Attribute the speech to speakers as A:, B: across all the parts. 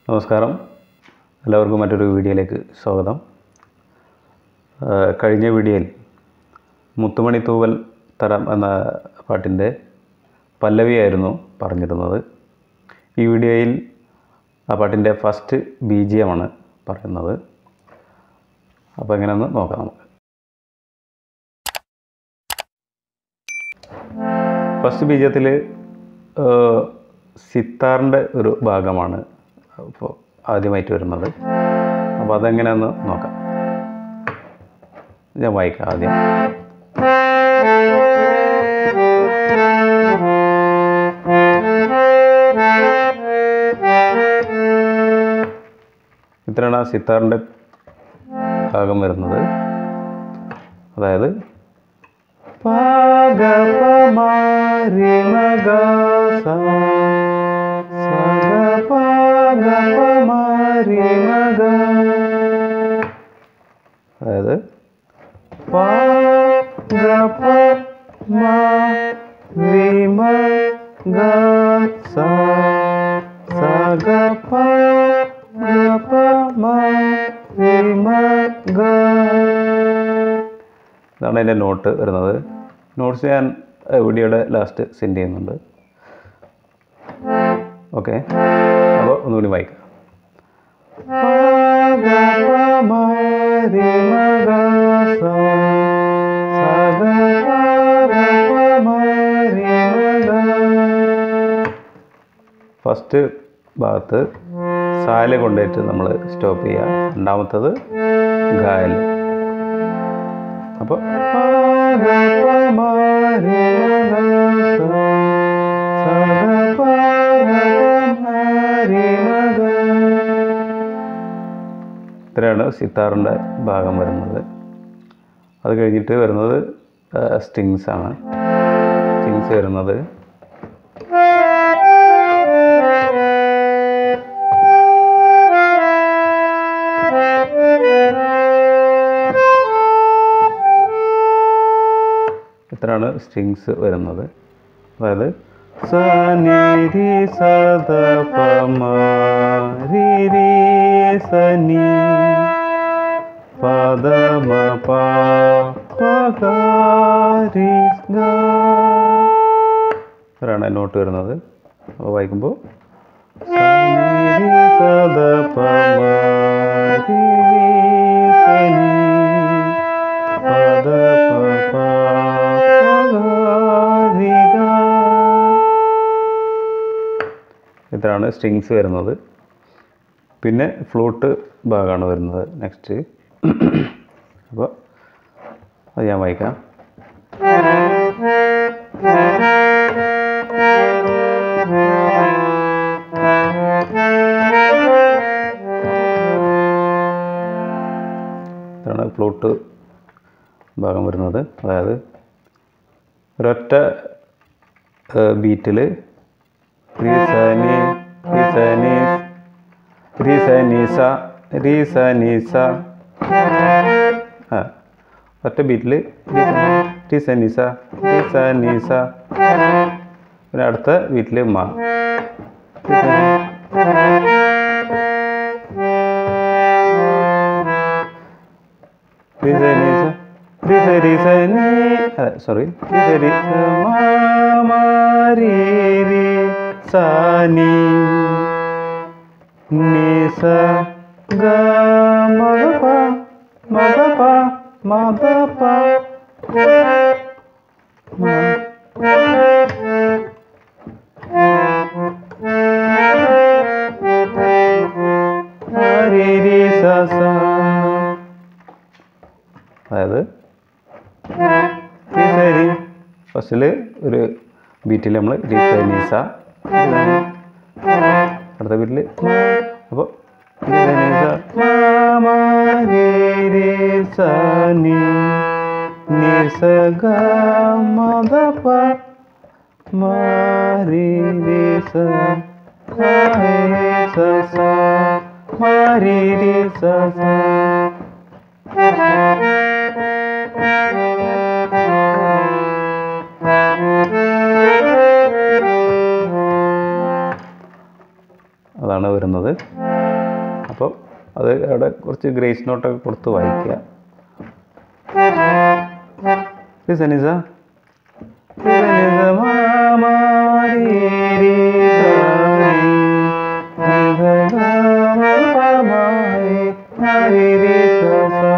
A: നമസ്കാരം എല്ലാവർക്കും മറ്റൊരു വീഡിയോയിലേക്ക് സ്വാഗതം ആ, കഴിഞ്ഞ വീഡിയോയിൽ മുത്തുമണി തൂവൽ തരം എന്ന പാട്ടിൻ്റെ പല്ലവിയായിരുന്നു പറഞ്ഞിരുന്നത് ഈ വീഡിയോയിൽ ആ പാട്ടിൻ്റെ ഫസ്റ്റ് ബി ജി എമാണ് പറയുന്നത് അപ്പോൾ എങ്ങനെയെന്ന് നോക്കാം നമുക്ക് ഫസ്റ്റ് ബീജത്തിൽ സിത്താറിൻ്റെ ഒരു ഭാഗമാണ് അപ്പോൾ ആദ്യമായിട്ട് വരുന്നത് അപ്പോൾ അതെങ്ങനെയാണെന്ന് നോക്കാം ഞാൻ വായിക്കാം ആദ്യം ഇത്രയാണ് ആ സിത്താറിൻ്റെ ഭാഗം വരുന്നത് അതായത് അതായത് ഇതാണ് എൻ്റെ നോട്ട് വരുന്നത് നോട്ട്സ് ഞാൻ ഏഹ്, വീഡിയോയുടെ ലാസ്റ്റ് സെൻഡ് ചെയ്യുന്നുണ്ട് ഓക്കെ അപ്പോൾ ഒന്നുകൂടി വായിക്കാം ഫസ്റ്റ് ഭാഗത്ത് സാല കൊണ്ടുപോയിട്ട് നമ്മൾ സ്റ്റോപ്പ് ചെയ്യുക രണ്ടാമത്തത് ഗായൽ അപ്പോൾ ഇത്രയാണ് സിത്താറിൻ്റെ ഭാഗം വരുന്നത് അത് കഴിഞ്ഞിട്ട് വരുന്നത് സ്റ്റിങ്സ് ആണ് സ്റ്റിങ്സ് വരുന്നത് ഇത്രയാണ് സ്ട്രിങ്സ് വരുന്നത് അതായത് സ നി രി സ ദ പ മ രി രി സ നി പ ദ മ പ പ ഗ രി ഗ ഇത്രയാണ് നോട്ട് വരുന്നത് അപ്പോൾ വായിക്കുമ്പോൾ സ നി രി സ ദ പ മ രി രി സ നി പദ പ പ പ രി ഗ. ഇത്രയാണ് സ്ട്രിങ്സ് വരുന്നത് പിന്നെ ഫ്ലൂട്ട് ഭാഗമാണ് വരുന്നത് നെക്സ്റ്റ് അപ്പോൾ അത് ഞാൻ വായിക്കാം ഇതാണ് ഫ്ലൂട്ട് ഭാഗം വരുന്നത് അതായത് ഒരൊറ്റ ബീറ്റിൽ റി സ നി റി സ നി റി സ നി സ റി സ നി സ ആ ഒറ്റ ബീറ്റിൽ റി സ നി സ റി സ നി സ പിന്നെ അടുത്ത വീട്ടിൽ മ റി സ നി. റി സ നി സ റി സ രി സ നി അതെ സോറി റി സ രി സ മ മ രി രി സ നി നി സ ഗ മ ഗ പ മ ഗ പ മ ഗ പ മ രി രി സ സ അതായത് രി ഫസ്റ്റിൽ ഒരു ബീറ്റിൽ നമ്മൾ രി സ നി സ അടുത്ത ബീറ്റിൽ അപ്പോൾ നി സ ഗ മ ഗ പ മ രി രി സ സ രി സ സ മ രി രി സ സ അതാണ് വരുന്നത് അപ്പോൾ അത് അവിടെ കുറച്ച് ഗ്രേസ് നോട്ടൊക്കെ കൊടുത്ത് വായിക്കുക ഇത് സനിസ സനിസ മാ മാ രീ രീ സാ രീ. നിധ ഗ മ പ മ രി ന രി രി സ സ.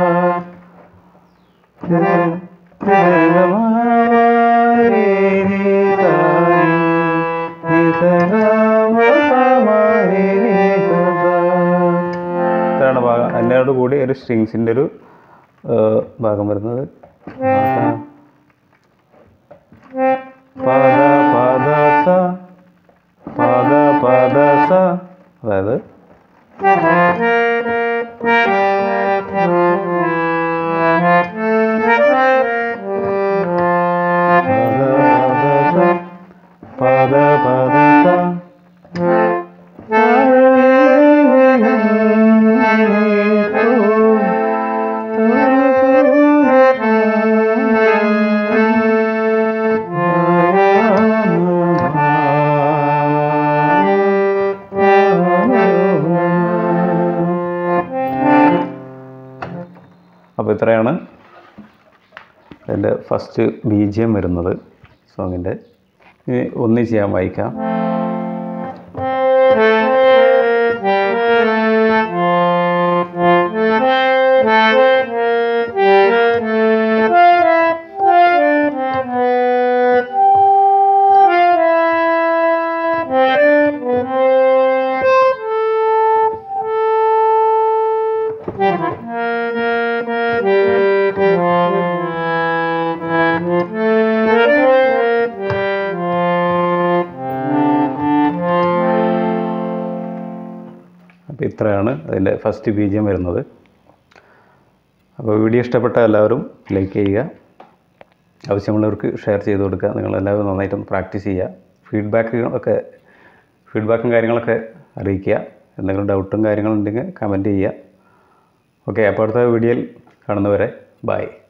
A: നിധ നിധ ഗ മ മ രി രി സ രി. നിധ ഗ മ പ മ രി രി സ സ. ഇതാണ് ഭാഗം അതിനോട് കൂടി ഒരു സ്ട്രിങ്സിൻ്റെ ഒരു ഏഹ്, ഭാഗം വരുന്നത് പദ പദ സ പദ പദ സ അതായത് പദ പദ സ അപ്പോൾ ഇത്രയാണ് അതിൻ്റെ ഫസ്റ്റ് ബി ജി എം വരുന്നത് സോങ്ങിൻ്റെ ഇനി ഒന്നിച്ച് ഞാൻ വായിക്കാം അപ്പോൾ ഇത്രയാണ് അതിൻ്റെ ഫസ്റ്റ് ബി ജി എം വരുന്നത് അപ്പോൾ വീഡിയോ ഇഷ്ടപ്പെട്ട എല്ലാവരും ലൈക്ക് ചെയ്യുക ആവശ്യമുള്ളവർക്ക് ഷെയർ ചെയ്ത് കൊടുക്കുക നിങ്ങളെല്ലാവരും നന്നായിട്ടൊന്ന് പ്രാക്ടീസ് ചെയ്യുക ഫീഡ്ബാക്കുകളൊക്കെ ഫീഡ്ബാക്കും കാര്യങ്ങളൊക്കെ അറിയിക്കുക എന്തെങ്കിലും ഡൗട്ടും കാര്യങ്ങളുണ്ടെങ്കിൽ കമൻറ്റ് ചെയ്യുക ഓക്കെ അപ്പോൾ അടുത്ത വീഡിയോയിൽ കാണുന്നവരെ ബൈ